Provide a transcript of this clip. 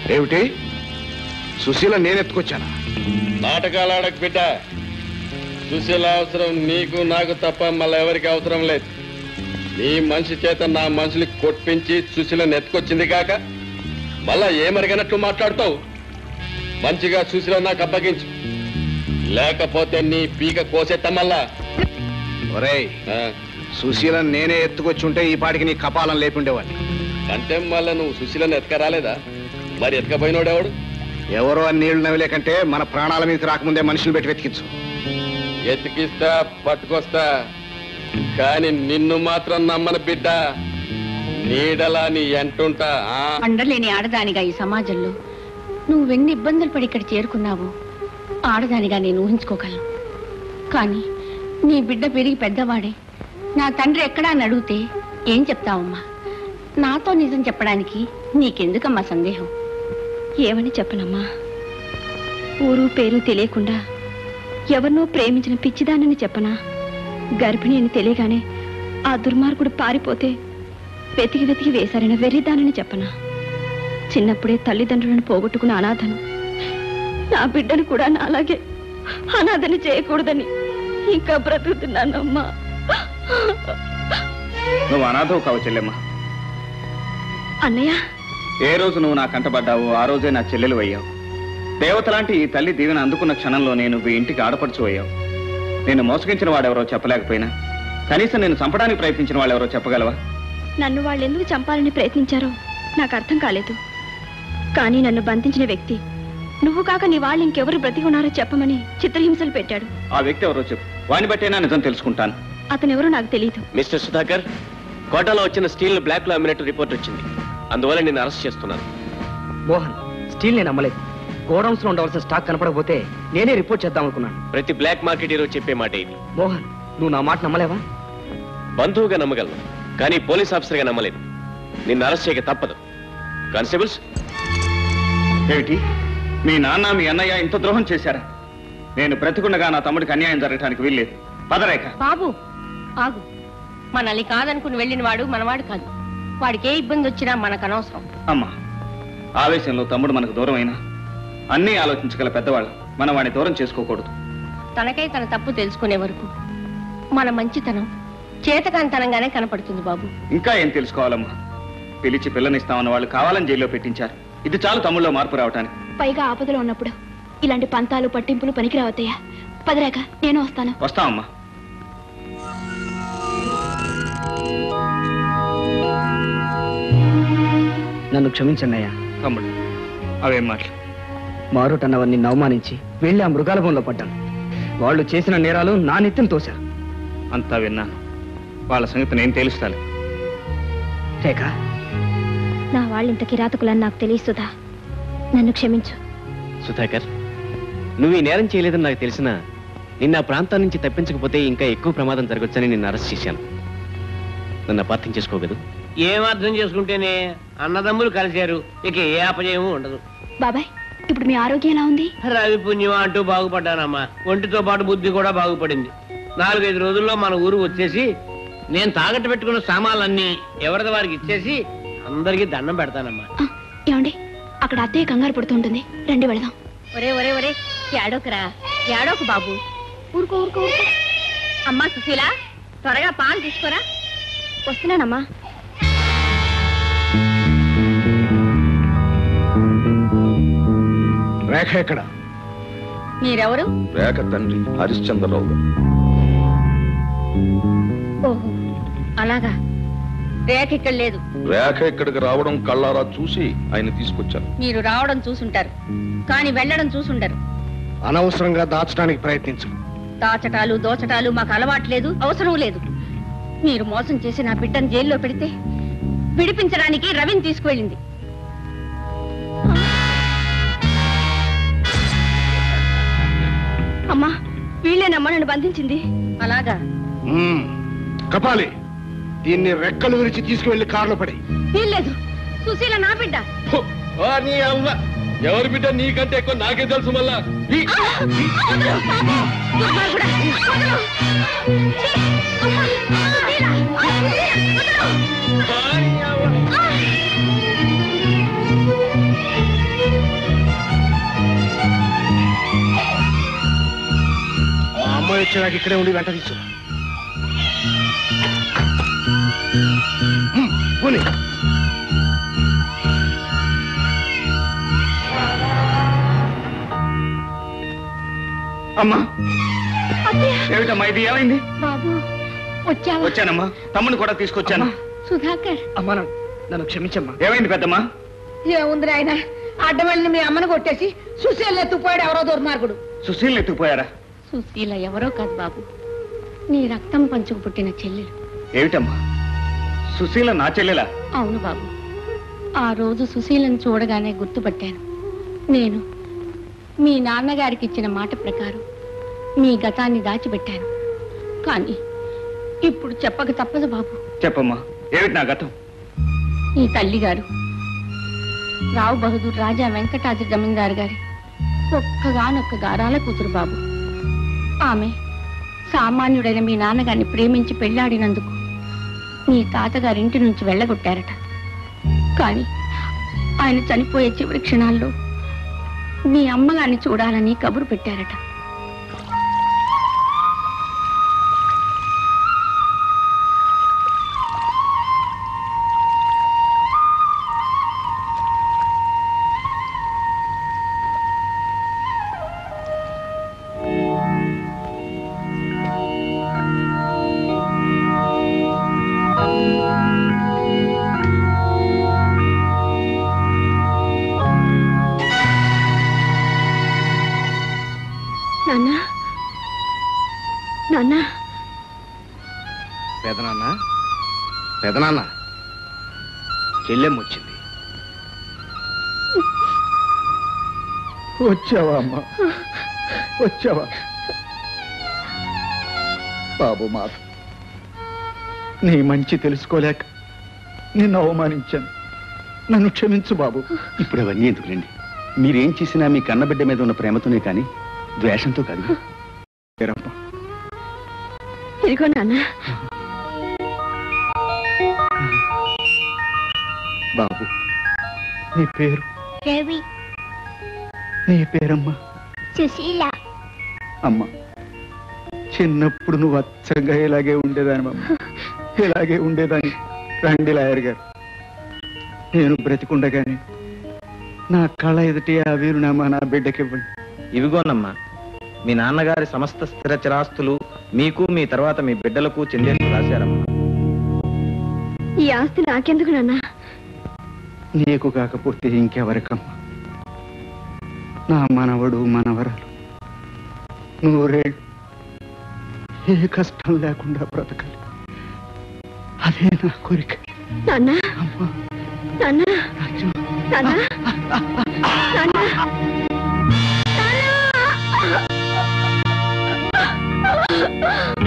ఏమిటి సుశీల నేను ఎత్తుకొచ్చానా నాటకాలు ఆడక బిడ్డ సుశీల అవసరం నీకు నాకు తప్ప మళ్ళీ ఎవరికి అవసరం లేదు నీ మనిషి చేత నా మనుషులు కొట్టించి సుశీలను ఎత్తుకొచ్చింది కాక మళ్ళా ఏమరిగినట్లు మాట్లాడుతావు మంచిగా సుశీల నాకు అప్పగించు లేకపోతే నీ పీక కోసేట మళ్ళా ఒరేయ్ ఆ, సుశీల నేనే ఎత్తుకొచ్చి ఉంటే ఈ పాటికి నీ కపాలం లేకుండేవాడిని అంటే మళ్ళా నువ్వు సుశీలను ఎత్తుకరాలేదా మరి ఎత్తుకపోయినోడెవడు ఎవరో అని నీళ్లు నవ్వలేకంటే మన ప్రాణాల మీదకి రాకముందే మనుషులు పెట్టి వెతికించు ఎతికిస్తా పట్టుకొస్తా కాని నిన్ను మాత్రం నమ్మను బిడ్డ నీడలా నీ ఎంటుంటా ఆ? అండలేని ఆడదానిగా ఈ సమాజంలో నువ్వెన్ని ఇబ్బందులు పడి ఇక్కడ చేరుకున్నావో ఆడదానిగా నేను ఊహించుకోగలను కానీ నీ బిడ్డ పెరిగి పెద్దవాడే నా తండ్రి ఎక్కడా అని అడిగితే ఏం చెప్తావమ్మా నాతో నిజం చెప్పడానికి నీకెందుకమ్మా సందేహం ఏమని చెప్పనమ్మా ఊరు పేరు తెలియకుండా ఎవరినో ప్రేమించిన పిచ్చిదానని చెప్పనా గర్భిణి అని తెలియగానే ఆ దుర్మార్గుడు పారిపోతే వెతికి వెతికి వేశారని వెర్రిదానని చెప్పనా చిన్నప్పుడే తల్లిదండ్రులను పోగొట్టుకున్న అనాథను నా బిడ్డను కూడా నాలాగే అనాథని చేయకూడదని ఇంకా బ్రతుకుతున్నానమ్మా నువ్వు అనాథవు కావు చెల్లెమ్మ అన్నయ్య ఏ రోజు నువ్వు నా కంటపడ్డావో ఆ రోజే నా చెల్లెలు అయ్యావు దేవత లాంటి ఈ తల్లి దీవెన అందుకున్న క్షణంలో నేను ఈ ఇంటికి ఆడపడుచు అయ్యావు నేను మోసగించిన వాడెవరో చెప్పలేకపోయినా కనీసం నేను చంపడానికి ప్రయత్నించిన వాళ్ళెవరో చెప్పగలవా నన్ను వాళ్ళు ఎందుకు చంపాలని ప్రయత్నించారో నాకు అర్థం కాలేదు కానీ నన్ను బంధించిన వ్యక్తి నువ్వు కాక నీ వాళ్ళు ఇంకెవరు బ్రతికి ఉన్నారో చెప్పమని చిత్రహింసలు పెట్టాడు ఆ వ్యక్తి ఎవరో చెప్పు వాడిని బట్టేనా నిజం తెలుసుకుంటాను అతనెవరో నాకు తెలియదు మిస్టర్ సుధాకర్ కోటాలో వచ్చిన స్టీల్ బ్లాక్ లో అమ్మినట్టు రిపోర్ట్ వచ్చింది అందువల్ల నేను అరెస్ట్ చేస్తున్నాను మోహన్ స్టీల్ నేను అమ్మలేదు గోడౌన్స్ లో ఉండవలసిన స్టాక్ కనపడకపోతే నేనే రిపోర్ట్ చేద్దాం అనుకున్నాను ప్రతి బ్లాక్ మార్కెట్ హీరో చెప్పే మాట ఇది మోహన్ నువ్వు నా మాట నమ్మలేవా బంధువుగా నమ్మగలను కానీ పోలీస్ ఆఫీసర్గా నమ్మలేదు నిన్ను అరెస్ట్ చేయక తప్పదు కానిస్టేబుల్స్ ఏమిటి మీ నాన్న మీ అన్నయ్య ఇంత ద్రోహం చేశారా నేను బ్రతికుండగా నా తమ్ముడికి అన్యాయం జరగడానికి వీల్లేదు పదరేఖ బాబు ఆగు మనల్ని కాదనుకుని వెళ్ళిన వాడు మనవాడు కాదు వాడికి ఏ ఇబ్బంది వచ్చినా మనకు అనవసరం అమ్మా ఆవేశంలో తమ్ముడు మనకు దూరం అయినా అన్నీ ఆలోచించగల పెద్దవాళ్ళు మనం వాడిని దూరం చేసుకోకూడదు తనకై తన తప్పు తెలుసుకునే వరకు మన మంచితనం చేతకాంతనంగానే కనపడుతుంది బాబు ఇంకా ఏం తెలుసుకోవాలమ్మా పిలిచి పిల్లనిస్తామన్న వాళ్ళు కావాలని జైల్లో పెట్టించారు ఇది చాలు తమ్ముళ్ళలో మార్పు రావటానికి పైగా ఆపదలో ఉన్నప్పుడు ఇలాంటి పంతాలు పట్టింపులు పనికిరావద్దయ్యా పదరాక నేను వస్తాను వస్తామమ్మా నన్ను క్షమించండి అయ్యా తమ్ముడు అవేం మాటలు మారుటన్నవన్నీ అవమానించి వెళ్ళి ఆ మృగాల బొంలో పడ్డాను వాళ్ళు చేసిన నేరాలు నా నెత్తిన తోశారు అంతా విన్నాను వాళ్ళ సంగతి నేను తెలుస్తాను రేఖ నా వాళ్ళింత కిరాతకులని నాకు తెలియసుదా నన్ను క్షమించు సుధాకర్ నువ్వు ఈ నేరం చేయలేదని నాకు తెలిసినా నిన్న ఆ ప్రాంతం నుంచి తప్పించకపోతే ఇంకా ఎక్కువ ప్రమాదం జరగొచ్చని నిన్ను అరెస్ట్ చేశాను నన్ను అపార్థం చేసుకోగదు ఏం అర్థం చేసుకుంటేనే అన్నదమ్ములు కలిశారు ఇక ఏ అపజయము ఉండదు బాబాయ్ ఇప్పుడు మీ ఆరోగ్యం ఎలా ఉంది రవి పుణ్యం అంటూ బాగుపడ్డానమ్మా ఒంటితో పాటు బుద్ధి కూడా బాగుపడింది నాలుగైదు రోజుల్లో మన ఊరు వచ్చేసి నేను తాగట్టు పెట్టుకున్న సామాన్లన్నీ ఎవరిది వారికి ఇచ్చేసి అందరికీ దండం పెడతానమ్మా ఆ, ఏమండి అక్కడ అత్తయ్య కంగారు పడుతుంటుంది రండి వెళదాం ఒరే ఒరే ఒరే ఏడోకరా ఏడోకు బాబు ఊరుకో ఊరుకో ఊరుకో అమ్మా సుశీల త్వరగా పాలు తీసుకోరా వస్తున్నానమ్మా రేఖ ఎక్కడ మీరెవరు రేఖ తండ్రి హరిశ్చంద్రరావు గారు ఓహో అలాగా రేఖ ఇక్కడ లేదు రేఖ ఇక్కడికి రావడం కళ్ళారా చూసి ఆయన తీసుకొచ్చాను మీరు రావడం చూసుంటారు కానీ వెళ్ళడం చూసుండరు అనవసరంగా దాచడానికి ప్రయత్నించు దాచటాలు దోచటాలు మాకు అలవాట్లేదు అవసరం లేదు మీరు మోసం చేసి నా బిడ్డను జైల్లో పెడితే విడిపించడానికి రవిని తీసుకువెళ్ళింది అమ్మా వీళ్ళేనమ్మా నన్ను బంధించింది అలాగా మ్మ్. కపాలి దీన్ని రెక్కలు విరిచి తీసుకువెళ్లి కారులో పడి వీల్లేదు సుశీల నా బిడ్డ నీ అవ్వ ఎవరి బిడ్డ నీకంటే ఎక్కువ నాకే తెలుసు మళ్ళా ఈ దుర్మార్గుడా! వదలు! ఛీ! అమ్మా! సుశీల! వదలు! వచ్చేదాకా ఇక్కడే ఉండి వెంట తీసు పోనీ అమ్మా ఏమిటమ్మా ఇది ఏమైంది బాబు వచ్చావా వచ్చానమ్మా తమ్ముని కూడా తీసుకొచ్చాను సుధాకర్ అమ్మా నన్ను- నన్ను క్షమించమ్మా ఏమైంది పెద్దమ్మా ఏముంది ఆయన అడ్డమల్ని మీ అమ్మను కొట్టేసి సుశీల్ ఎత్తుకుపోయాడు ఎవరో దుర్మార్గుడు సుశీల్ ఎత్తుకుపోయారా సుశీల ఎవరో కాదు బాబు నీ రక్తం పంచుకు పుట్టిన చెల్లెలు ఏమిటమ్మా సుశీల నా చెల్లెలా అవును బాబు ఆ రోజు సుశీలను చూడగానే గుర్తుపట్టాను నేను మీ నాన్నగారికి ఇచ్చిన మాట ప్రకారం మీ గతాన్ని దాచిపెట్టాను కానీ ఇప్పుడు చెప్పక తప్పదు బాబు చెప్పమ్మా ఏమిటి నా గతం ఈ తల్లిగారు రావు బహదూర్ రాజా వెంకటాద్రి జమీందారు గారి ఒక్కగానొక్క గారాల కూతురు బాబు ఆమె సామాన్యుడైన మీ నాన్నగారిని ప్రేమించి పెళ్లాడినందుకు మీ తాతగారింటి నుంచి వెళ్ళగొట్టారట కానీ ఆయన చనిపోయే చివరి క్షణాల్లో మీ అమ్మగారిని చూడాలని కబురు పెట్టారట నాన్న నాన్న పెదనాన్న పెదనాన్న చెల్లెమ్మ వచ్చింది వచ్చావా అమ్మా వచ్చావా బాబు మాధవ్ నీ మంచి తెలుసుకోలేక నిన్ను అవమానించాను నన్ను క్షమించు బాబు ఇప్పుడు అవన్నీ ఎందుకులేండి మీరేం చేసినా మీ కన్నబిడ్డ మీద ఉన్న ప్రేమతోనే కానీ ద్వేషంతో కాదు పేరమ్మా ఇదిగో నాన్న బాబు నీ పేరు రవి నీ పేరమ్మా సుశీల అమ్మా చిన్నప్పుడు నువ్వు అచ్చంగా ఇలాగే ఉండేదాని అమ్మ ఇలాగే ఉండేదాన్ని రండి లాయర్ గారు నేను బ్రతికుండగానే నా కళ ఎదుటి ఆ వీరునామా నా బిడ్డకివ్వండి ఇవిగోనమ్మా మీ నాన్నగారి సమస్త స్థిర చిరాస్తులు మీకు మీ తర్వాత మీ బిడ్డలకు చెందేట్టు రాశారమ్మా ఈ ఆస్తి నాకెందుకు నాన్న నీకు కాకపోతే ఇంకెవరికమ్మా నా మనవడు మనవరాలు నూరేళ్ళు ఏ కష్టం లేకుండా బ్రతకాలి అదే నా కోరిక నాన్న అమ్మా నాన్న రాజు నాన్న నాన్న నాన్న